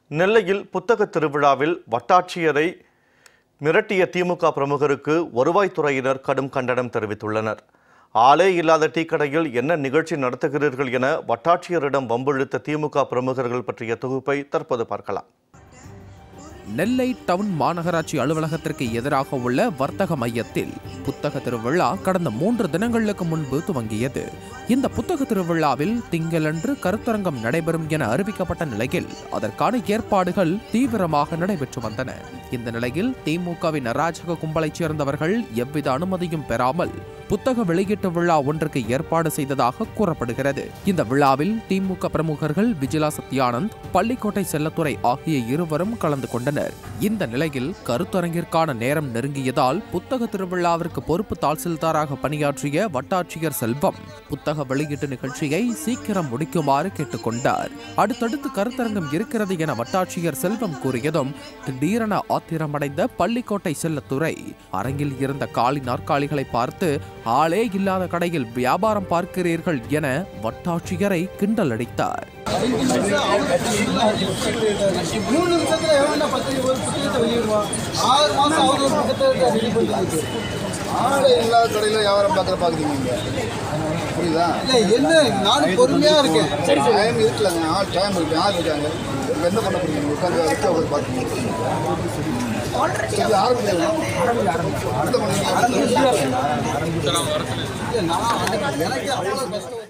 நெல்லையில் புத்தக திருவிழாவில் வட்டாட்சியரை மிரட்டிய திமுக பிரமுகருக்கு வருவாய்த்துறையினர் கடும் கண்டனம் தெரிவித்துள்ளனர் ஆளே இல்லாத டீ கடையில் என்ன நிகழ்ச்சி நடத்துகிறீர்கள் என வட்டாட்சியரிடம் வம்பிழுத்த திமுக பிரமுகர்கள் பற்றிய தொகுப்பை தற்போது பார்க்கலாம் நெல்லை டவுன் மாநகராட்சி அலுவலகத்திற்கு எதிராக உள்ள வர்த்தக மையத்தில் புத்தக திருவிழா கடந்த மூன்று தினங்களுக்கு முன்பு துவங்கியது இந்த புத்தக திருவிழாவில் திங்களன்று கருத்தரங்கம் நடைபெறும் என அறிவிக்கப்பட்ட நிலையில் அதற்கான ஏற்பாடுகள் தீவிரமாக நடைபெற்று வந்தன இந்த நிலையில் திமுகவின் அராஜக கும்பலைச் சேர்ந்தவர்கள் எவ்வித அனுமதியும் பெறாமல் புத்தக வெளியீட்டு விழா ஒன்றுக்கு ஏற்பாடு செய்ததாக கூறப்படுகிறது இந்த விழாவில் திமுக பிரமுகர்கள் விஜிலா சத்யானந்த் பள்ளிக்கோட்டை செல்லத்துறை ஆகிய இருவரும் கலந்து கொண்டனர் இந்த நிலையில் கருத்தரங்கிற்கான நேரம் நெருங்கியதால் புத்தக திருவிழாவிற்கு பொறுப்பு தாசில்தாராக பணியாற்றிய வட்டாட்சியர் செல்வம் புத்தக வெளியீட்டு நிகழ்ச்சியை சீக்கிரம் முடிக்குமாறு கேட்டுக்கொண்டார் அடுத்தடுத்து கருத்தரங்கம் இருக்கிறது என வட்டாட்சியர் செல்வம் கூறியதும் திடீரென ஆத்திரமடைந்த பள்ளிக்கோட்டை செல்லத்துறை அரங்கில் இருந்த காலி நாற்காலிகளை பார்த்து ஆளே இல்லாத கடையில் வியாபாரம் பார்க்கிறீர்கள் என வட்டாட்சியரை கிண்டல் அடித்தார் மூணு நிமிஷத்துல எவன்டா பத்து ஒரு புத்தகத்தை வெளியிடுவான் ஆறு மாசம் ஆகுது ஒரு புத்தகத்தை ரெடி பண்ணிட்டு ஆளே இல்லாத கடையில் வியாபாரம் பார்க்குற பார்க்குறீங்க இங்கே புரியுதா இல்ல என்ன நானும் பொறுமையா இருக்கேன் டைம் இருக்குல்லங்க ஆள் டைம் இருக்கு ஆள் இருக்காங்க இப்ப என்ன பண்ண போறீங்க உட்காந்து வச்சு அவங்க பார்த்துக்கீங்க சரி ஆரம்பிக்கலாம் அடுத்த பண்ணி இல்ல நான் எனக்கு அவ்வளவு கஷ்டம்